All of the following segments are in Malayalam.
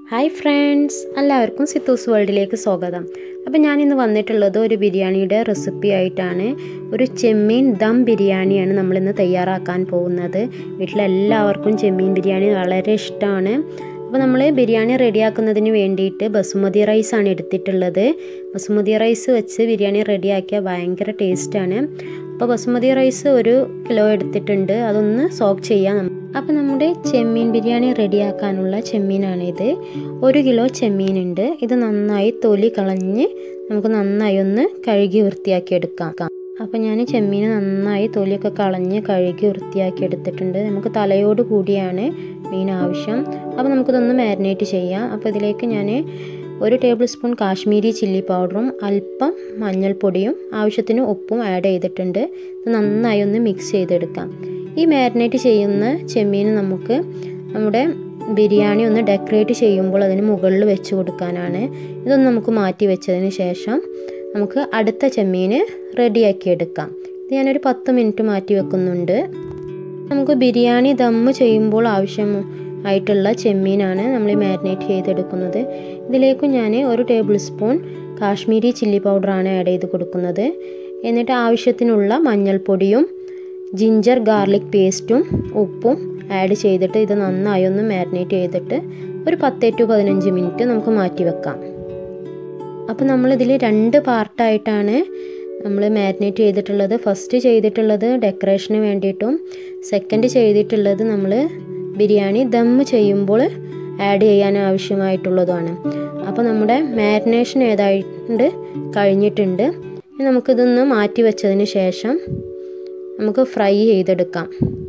ഹായ് ഫ്രണ്ട്സ് എല്ലാവർക്കും സിത്തൂസ് വേൾഡിലേക്ക് സ്വാഗതം അപ്പോൾ ഞാനിന്ന് വന്നിട്ടുള്ളത് ഒരു ബിരിയാണിയുടെ റെസിപ്പി ആയിട്ടാണ് ഒരു ചെമ്മീൻ ദം ബിരിയാണിയാണ് നമ്മളിന്ന് തയ്യാറാക്കാൻ പോകുന്നത് വീട്ടിലെല്ലാവർക്കും ചെമ്മീൻ ബിരിയാണി വളരെ ഇഷ്ടമാണ് അപ്പോൾ നമ്മൾ ബിരിയാണി റെഡിയാക്കുന്നതിന് വേണ്ടിയിട്ട് ബസുമതി റൈസാണ് എടുത്തിട്ടുള്ളത് ബസുമതി റൈസ് വെച്ച് ബിരിയാണി റെഡിയാക്കിയാൽ ഭയങ്കര ടേസ്റ്റാണ് അപ്പോൾ ബസുമതി റൈസ് ഒരു കിലോ എടുത്തിട്ടുണ്ട് അതൊന്ന് സോക്ക് ചെയ്യാം അപ്പോൾ നമ്മുടെ ചെമ്മീൻ ബിരിയാണി റെഡിയാക്കാനുള്ള ചെമ്മീനാണിത് ഒരു കിലോ ചെമ്മീനുണ്ട് ഇത് നന്നായി തൊലി കളഞ്ഞ് നമുക്ക് നന്നായി ഒന്ന് കഴുകി വൃത്തിയാക്കി എടുക്കാം അപ്പോൾ ഞാൻ ചെമ്മീൻ നന്നായി തൊലിയൊക്കെ കളഞ്ഞ് കഴുകി വൃത്തിയാക്കി എടുത്തിട്ടുണ്ട് നമുക്ക് തലയോട് കൂടിയാണ് മീൻ ആവശ്യം അപ്പോൾ നമുക്കിതൊന്ന് മാരിനേറ്റ് ചെയ്യാം അപ്പോൾ ഇതിലേക്ക് ഞാൻ ഒരു ടേബിൾ സ്പൂൺ കാശ്മീരി ചില്ലി പൗഡറും അല്പം മഞ്ഞൾപ്പൊടിയും ആവശ്യത്തിന് ഉപ്പും ആഡ് ചെയ്തിട്ടുണ്ട് ഇത് നന്നായി ഒന്ന് മിക്സ് ചെയ്തെടുക്കാം ഈ മാരിനേറ്റ് ചെയ്യുന്ന ചെമ്മീൻ നമുക്ക് നമ്മുടെ ബിരിയാണി ഒന്ന് ഡെക്കറേറ്റ് ചെയ്യുമ്പോൾ അതിന് മുകളിൽ വെച്ച് കൊടുക്കാനാണ് ഇതൊന്ന് നമുക്ക് മാറ്റി വെച്ചതിന് ശേഷം നമുക്ക് അടുത്ത ചെമ്മീൻ റെഡിയാക്കി എടുക്കാം ഇത് ഞാനൊരു പത്ത് മിനിറ്റ് മാറ്റി വെക്കുന്നുണ്ട് നമുക്ക് ബിരിയാണി ദമ്മ് ചെയ്യുമ്പോൾ ആവശ്യം ആയിട്ടുള്ള ചെമ്മീനാണ് നമ്മൾ മാരിനേറ്റ് ചെയ്തെടുക്കുന്നത് ഇതിലേക്ക് ഞാൻ ഒരു ടേബിൾ സ്പൂൺ കാശ്മീരി ചില്ലി പൗഡറാണ് ആഡ് ചെയ്ത് കൊടുക്കുന്നത് എന്നിട്ട് ആവശ്യത്തിനുള്ള മഞ്ഞൾപ്പൊടിയും ജിഞ്ചർ ഗാർലിക് പേസ്റ്റും ഉപ്പും ആഡ് ചെയ്തിട്ട് ഇത് നന്നായി ഒന്ന് മാരിനേറ്റ് ചെയ്തിട്ട് ഒരു പത്ത് ടു പതിനഞ്ച് മിനിറ്റ് നമുക്ക് മാറ്റി വെക്കാം അപ്പോൾ നമ്മളിതിൽ രണ്ട് പാർട്ടായിട്ടാണ് നമ്മൾ മാരിനേറ്റ് ചെയ്തിട്ടുള്ളത് ഫസ്റ്റ് ചെയ്തിട്ടുള്ളത് ഡെക്കറേഷന് വേണ്ടിയിട്ടും സെക്കൻഡ് ചെയ്തിട്ടുള്ളത് നമ്മൾ ബിരിയാണി ദമ്മ് ചെയ്യുമ്പോൾ ആഡ് ചെയ്യാൻ ആവശ്യമായിട്ടുള്ളതാണ് അപ്പോൾ നമ്മുടെ മാരിനേഷൻ ഏതായിട്ടുണ്ട് കഴിഞ്ഞിട്ടുണ്ട് നമുക്കിതൊന്ന് മാറ്റി വെച്ചതിന് ശേഷം നമുക്ക് ഫ്രൈ ചെയ്തെടുക്കാം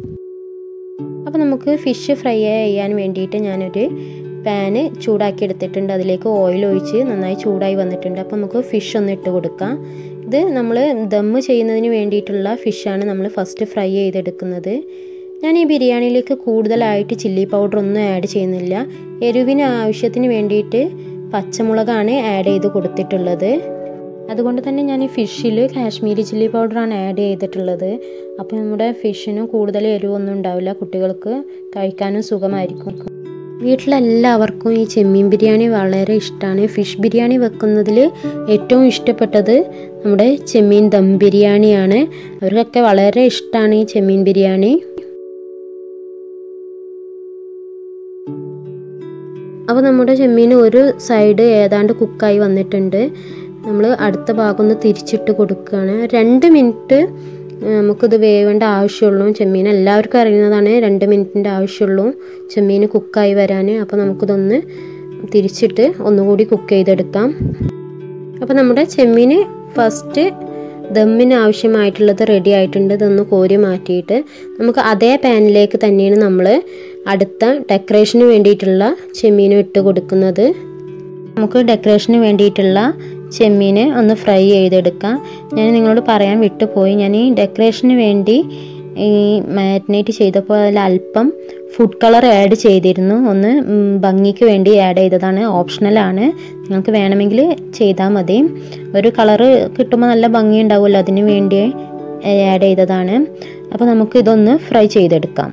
അപ്പോൾ നമുക്ക് ഫിഷ് ഫ്രൈ ചെയ്യാൻ വേണ്ടിയിട്ട് ഞാനൊരു പാന് ചൂടാക്കി എടുത്തിട്ടുണ്ട് അതിലേക്ക് ഓയിൽ ഒഴിച്ച് നന്നായി ചൂടായി വന്നിട്ടുണ്ട് അപ്പോൾ നമുക്ക് ഫിഷ് ഒന്ന് ഇട്ട് കൊടുക്കാം ഇത് നമ്മൾ ദമ്മ് ചെയ്യുന്നതിന് വേണ്ടിയിട്ടുള്ള ഫിഷാണ് നമ്മൾ ഫസ്റ്റ് ഫ്രൈ ചെയ്തെടുക്കുന്നത് ഞാൻ ഈ ബിരിയാണിയിലേക്ക് കൂടുതലായിട്ട് ചില്ലി പൗഡർ ഒന്നും ആഡ് ചെയ്യുന്നില്ല എരിവിന് ആവശ്യത്തിന് വേണ്ടിയിട്ട് പച്ചമുളകാണ് ആഡ് ചെയ്ത് കൊടുത്തിട്ടുള്ളത് അതുകൊണ്ട് തന്നെ ഞാൻ ഈ ഫിഷിൽ കാശ്മീരി ചില്ലി പൗഡറാണ് ആഡ് ചെയ്തിട്ടുള്ളത് അപ്പോൾ നമ്മുടെ ഫിഷിന് കൂടുതൽ എരിവൊന്നും ഉണ്ടാവില്ല കുട്ടികൾക്ക് കഴിക്കാനും സുഖമായിരിക്കും വീട്ടിലെല്ലാവർക്കും ഈ ചെമ്മീൻ ബിരിയാണി വളരെ ഇഷ്ടമാണ് ഫിഷ് ബിരിയാണി വെക്കുന്നതിൽ ഏറ്റവും ഇഷ്ടപ്പെട്ടത് നമ്മുടെ ചെമ്മീൻ ദം ബിരിയാണിയാണ് അവർക്കൊക്കെ വളരെ ഇഷ്ടമാണ് ഈ ചെമ്മീൻ ബിരിയാണി അപ്പോൾ നമ്മുടെ ചെമ്മീൻ ഒരു സൈഡ് ഏതാണ്ട് കുക്കായി വന്നിട്ടുണ്ട് നമ്മൾ അടുത്ത ഭാഗം ഒന്ന് തിരിച്ചിട്ട് കൊടുക്കുകയാണ് രണ്ട് മിനിറ്റ് നമുക്കിത് വേവേണ്ട ആവശ്യമുള്ളൂ ചെമ്മീൻ എല്ലാവർക്കും അറിയുന്നതാണ് രണ്ട് മിനിറ്റിൻ്റെ ആവശ്യമുള്ളൂ ചെമ്മീൻ കുക്കായി വരാൻ അപ്പോൾ നമുക്കിതൊന്ന് തിരിച്ചിട്ട് ഒന്നുകൂടി കുക്ക് ചെയ്തെടുക്കാം അപ്പോൾ നമ്മുടെ ചെമ്മീൻ ഫസ്റ്റ് ദമ്മിന് ആവശ്യമായിട്ടുള്ളത് റെഡി ആയിട്ടുണ്ട് ഇതൊന്ന് കോരി മാറ്റിയിട്ട് നമുക്ക് അതേ പാനിലേക്ക് തന്നെയാണ് നമ്മൾ അടുത്ത ഡെക്കറേഷന് വേണ്ടിയിട്ടുള്ള ചെമ്മീനും ഇട്ട് കൊടുക്കുന്നത് നമുക്ക് ഡെക്കറേഷന് വേണ്ടിയിട്ടുള്ള ചെമ്മീന് ഒന്ന് ഫ്രൈ ചെയ്തെടുക്കാം ഞാൻ നിങ്ങളോട് പറയാൻ വിട്ടുപോയി ഞാൻ ഈ ഡെക്കറേഷന് വേണ്ടി ഈ മാരിനേറ്റ് ചെയ്തപ്പോൾ അതിൽ അല്പം ഫുഡ് കളർ ആഡ് ചെയ്തിരുന്നു ഒന്ന് ഭംഗിക്ക് വേണ്ടി ആഡ് ചെയ്തതാണ് ഓപ്ഷണലാണ് നിങ്ങൾക്ക് വേണമെങ്കിൽ ചെയ്താൽ മതി ഒരു കളറ് കിട്ടുമ്പോൾ നല്ല ഭംഗി ഉണ്ടാവുമല്ലോ അതിന് വേണ്ടി ആഡ് ചെയ്തതാണ് അപ്പോൾ നമുക്ക് ഇതൊന്ന് ഫ്രൈ ചെയ്തെടുക്കാം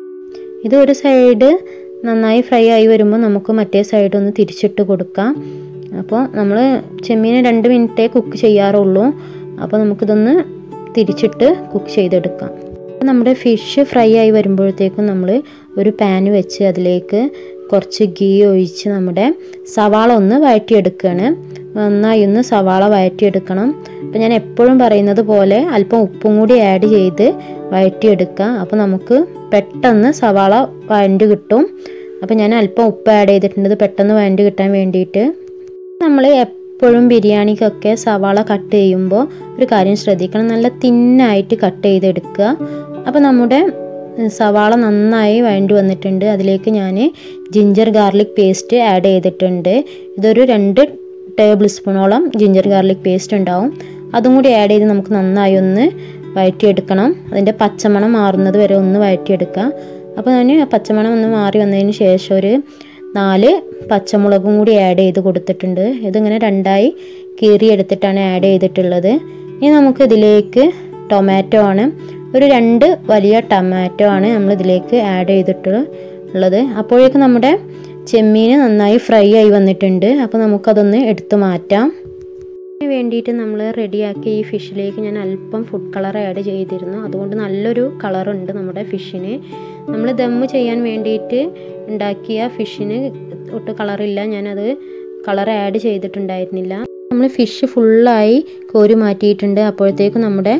ഇത് ഒരു സൈഡ് നന്നായി ഫ്രൈ ആയി വരുമ്പോൾ നമുക്ക് മറ്റേ സൈഡ് ഒന്ന് തിരിച്ചിട്ട് കൊടുക്കാം അപ്പോൾ നമ്മൾ ചെമ്മീൻ രണ്ട് മിനിറ്റേ കുക്ക് ചെയ്യാറുള്ളൂ അപ്പോൾ നമുക്കിതൊന്ന് തിരിച്ചിട്ട് കുക്ക് ചെയ്തെടുക്കാം നമ്മുടെ ഫിഷ് ഫ്രൈ ആയി വരുമ്പോഴത്തേക്കും നമ്മൾ ഒരു പാൻ വെച്ച് അതിലേക്ക് കുറച്ച് ഗീ ഒഴിച്ച് നമ്മുടെ സവാള ഒന്ന് വഴറ്റിയെടുക്കുകയാണ് നന്നായി ഒന്ന് സവാള വഴറ്റിയെടുക്കണം അപ്പോൾ ഞാൻ എപ്പോഴും പറയുന്നത് പോലെ അല്പം ഉപ്പും കൂടി ആഡ് ചെയ്ത് വഴറ്റിയെടുക്കുക അപ്പോൾ നമുക്ക് പെട്ടെന്ന് സവാള വഴണ്ട് കിട്ടും അപ്പോൾ ഞാൻ അല്പം ഉപ്പ് ആഡ് ചെയ്തിട്ടുണ്ട് പെട്ടെന്ന് വഴണ്ട് കിട്ടാൻ വേണ്ടിയിട്ട് നമ്മൾ എപ്പോഴും ബിരിയാണിക്കൊക്കെ സവാള കട്ട് ചെയ്യുമ്പോൾ ഒരു കാര്യം ശ്രദ്ധിക്കണം നല്ല തിന്നായിട്ട് കട്ട് ചെയ്തെടുക്കുക അപ്പോൾ നമ്മുടെ സവാള നന്നായി വഴണ്ടി വന്നിട്ടുണ്ട് അതിലേക്ക് ഞാൻ ജിഞ്ചർ ഗാർലിക് പേസ്റ്റ് ആഡ് ചെയ്തിട്ടുണ്ട് ഇതൊരു രണ്ട് ടേബിൾ സ്പൂണോളം ജിഞ്ചർ ഗാർലിക് പേസ്റ്റ് ഉണ്ടാവും അതും കൂടി ആഡ് ചെയ്ത് നമുക്ക് നന്നായി ഒന്ന് വഴറ്റിയെടുക്കണം അതിൻ്റെ പച്ചമണം മാറുന്നത് വരെ ഒന്ന് വഴറ്റിയെടുക്കുക അപ്പോൾ ഞാൻ പച്ചമണം ഒന്ന് മാറി വന്നതിന് ശേഷം ഒരു നാല് പച്ചമുളകും കൂടി ആഡ് ചെയ്ത് കൊടുത്തിട്ടുണ്ട് ഇതിങ്ങനെ രണ്ടായി കീറിയെടുത്തിട്ടാണ് ആഡ് ചെയ്തിട്ടുള്ളത് ഇനി നമുക്ക് ഇതിലേക്ക് ടൊമാറ്റോ ആണ് ഒരു രണ്ട് വലിയ ടൊമാറ്റോ ആണ് നമ്മൾ ഇതിലേക്ക് ആഡ് ചെയ്തിട്ടുള്ളത് അപ്പോഴേക്കും നമ്മുടെ ചെമ്മീൻ നന്നായി ഫ്രൈ ആയി വന്നിട്ടുണ്ട് അപ്പോൾ നമുക്കതൊന്ന് എടുത്തു മാറ്റാം അതിന് വേണ്ടിയിട്ട് നമ്മൾ റെഡിയാക്കിയ ഈ ഫിഷിലേക്ക് ഞാൻ അല്പം ഫുഡ് കളർ ആഡ് ചെയ്തിരുന്നു അതുകൊണ്ട് നല്ലൊരു കളറുണ്ട് നമ്മുടെ ഫിഷിന് നമ്മൾ ദമ്മ് ചെയ്യാൻ വേണ്ടിയിട്ട് ഉണ്ടാക്കിയ ഫിഷിന് ഒട്ടും കളറില്ല ഞാനത് കളർ ആഡ് ചെയ്തിട്ടുണ്ടായിരുന്നില്ല നമ്മൾ ഫിഷ് ഫുള്ളായി കോരി മാറ്റിയിട്ടുണ്ട് അപ്പോഴത്തേക്കും നമ്മുടെ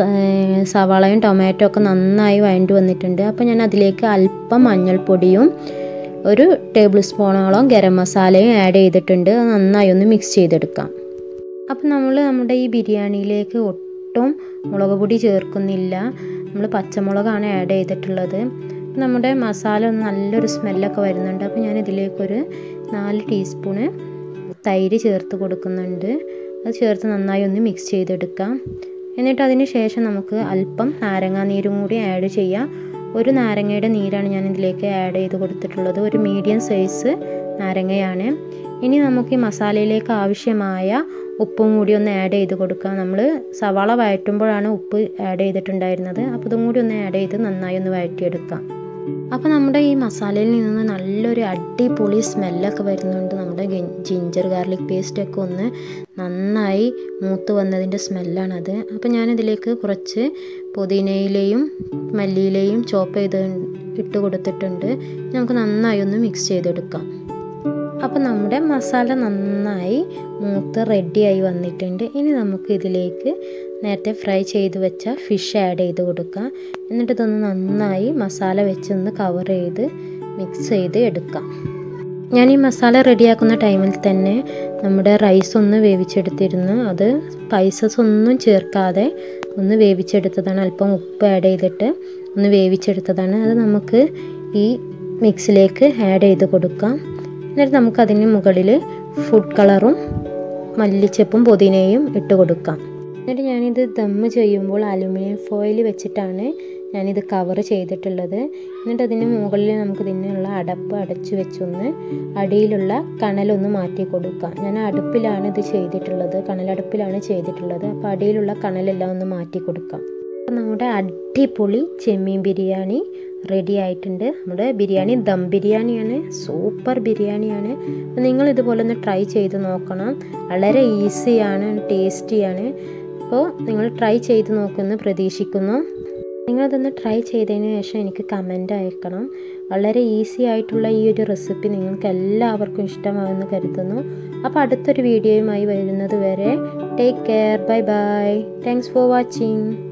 സവാളയും ടൊമാറ്റോ ഒക്കെ നന്നായി വഴണ്ടി വന്നിട്ടുണ്ട് അപ്പോൾ ഞാൻ അതിലേക്ക് അല്പം മഞ്ഞൾപ്പൊടിയും ഒരു ടേബിൾ സ്പൂണോളം ഗരം മസാലയും ആഡ് ചെയ്തിട്ടുണ്ട് അത് നന്നായി ഒന്ന് മിക്സ് ചെയ്തെടുക്കാം അപ്പം നമ്മൾ നമ്മുടെ ഈ ബിരിയാണിയിലേക്ക് ഒട്ടും മുളക് പൊടി ചേർക്കുന്നില്ല നമ്മൾ പച്ചമുളകാണ് ആഡ് ചെയ്തിട്ടുള്ളത് നമ്മുടെ മസാല ഒന്ന് നല്ലൊരു സ്മെല്ലൊക്കെ വരുന്നുണ്ട് അപ്പോൾ ഞാൻ ഇതിലേക്കൊരു നാല് ടീസ്പൂണ് തൈര് ചേർത്ത് കൊടുക്കുന്നുണ്ട് അത് ചേർത്ത് നന്നായി ഒന്ന് മിക്സ് ചെയ്തെടുക്കാം എന്നിട്ട് അതിന് ശേഷം നമുക്ക് അല്പം നാരങ്ങാ നീരും കൂടി ആഡ് ചെയ്യാം ഒരു നാരങ്ങയുടെ നീരാണ് ഞാൻ ഇതിലേക്ക് ആഡ് ചെയ്ത് കൊടുത്തിട്ടുള്ളത് ഒരു മീഡിയം സൈസ് നാരങ്ങയാണ് ഇനി നമുക്ക് ഈ മസാലയിലേക്ക് ആവശ്യമായ ഉപ്പും കൂടി ഒന്ന് ആഡ് ചെയ്ത് കൊടുക്കാം നമ്മൾ സവാള വഴറ്റുമ്പോഴാണ് ഉപ്പ് ആഡ് ചെയ്തിട്ടുണ്ടായിരുന്നത് അപ്പോൾ ഇതും കൂടി ഒന്ന് ആഡ് ചെയ്ത് നന്നായി ഒന്ന് വഴറ്റിയെടുക്കാം അപ്പോൾ നമ്മുടെ ഈ മസാലയിൽ നിന്ന് നല്ലൊരു അടിപൊളി സ്മെല്ലൊക്കെ വരുന്നുണ്ട് നമ്മുടെ ജിഞ്ചർ ഗാർലിക് പേസ്റ്റൊക്കെ ഒന്ന് നന്നായി മൂത്ത് വന്നതിൻ്റെ സ്മെല്ലാണത് അപ്പോൾ ഞാനിതിലേക്ക് കുറച്ച് പുതിനയിലയും മല്ലിയിലയും ചോപ്പ് ചെയ്ത് ഇട്ട് കൊടുത്തിട്ടുണ്ട് നമുക്ക് നന്നായി ഒന്ന് മിക്സ് ചെയ്തെടുക്കാം അപ്പോൾ നമ്മുടെ മസാല നന്നായി മൂത്ത് റെഡിയായി വന്നിട്ടുണ്ട് ഇനി നമുക്ക് ഇതിലേക്ക് നേരത്തെ ഫ്രൈ ചെയ്ത് വെച്ച ഫിഷ് ആഡ് ചെയ്ത് കൊടുക്കാം എന്നിട്ട് ഇതൊന്ന് നന്നായി മസാല വെച്ചൊന്ന് കവർ ചെയ്ത് മിക്സ് ചെയ്ത് എടുക്കാം ഞാൻ ഈ മസാല റെഡിയാക്കുന്ന ടൈമിൽ തന്നെ നമ്മുടെ റൈസ് ഒന്ന് വേവിച്ചെടുത്തിരുന്നു അത് സ്പൈസസ് ഒന്നും ചേർക്കാതെ ഒന്ന് വേവിച്ചെടുത്തതാണ് അല്പം ഉപ്പ് ആഡ് ചെയ്തിട്ട് ഒന്ന് വേവിച്ചെടുത്തതാണ് അത് നമുക്ക് ഈ മിക്സിലേക്ക് ആഡ് ചെയ്ത് കൊടുക്കാം എന്നിട്ട് നമുക്കതിന് മുകളിൽ ഫുഡ് കളറും മല്ലിച്ചപ്പും പുതിനയും ഇട്ട് കൊടുക്കാം എന്നിട്ട് ഞാനിത് ദമ്മ് ചെയ്യുമ്പോൾ അലുമിനിയം ഫോയിൽ വെച്ചിട്ടാണ് ഞാനിത് കവർ ചെയ്തിട്ടുള്ളത് എന്നിട്ട് അതിന് മുകളിൽ നമുക്ക് ഇതിനുള്ള അടപ്പ് അടച്ചു വെച്ചൊന്ന് അടിയിലുള്ള കണലൊന്ന് മാറ്റി കൊടുക്കാം ഞാൻ അടുപ്പിലാണ് ഇത് ചെയ്തിട്ടുള്ളത് കണലടുപ്പിലാണ് ചെയ്തിട്ടുള്ളത് അപ്പോൾ അടിയിലുള്ള കണലെല്ലാം ഒന്ന് മാറ്റി കൊടുക്കാം അപ്പോൾ നമ്മുടെ അടിപൊളി ചെമ്മീൻ ബിരിയാണി റെഡി ആയിട്ടുണ്ട് നമ്മുടെ ബിരിയാണി ദം ബിരിയാണിയാണ് സൂപ്പർ ബിരിയാണിയാണ് അപ്പോൾ നിങ്ങൾ ഇതുപോലെ ഒന്ന് ട്രൈ ചെയ്ത് നോക്കണം വളരെ ഈസിയാണ് ടേസ്റ്റിയാണ് അപ്പോൾ നിങ്ങൾ ട്രൈ ചെയ്ത് നോക്കുമെന്ന് പ്രതീക്ഷിക്കുന്നു നിങ്ങളതൊന്ന് ട്രൈ ചെയ്തതിന് ശേഷം എനിക്ക് കമൻ്റ് അയക്കണം വളരെ ഈസി ആയിട്ടുള്ള ഈ ഒരു റെസിപ്പി നിങ്ങൾക്ക് എല്ലാവർക്കും ഇഷ്ടമാകുമെന്ന് കരുതുന്നു അപ്പോൾ അടുത്തൊരു വീഡിയോയുമായി വരുന്നത് വരെ take care bye bye thanks for watching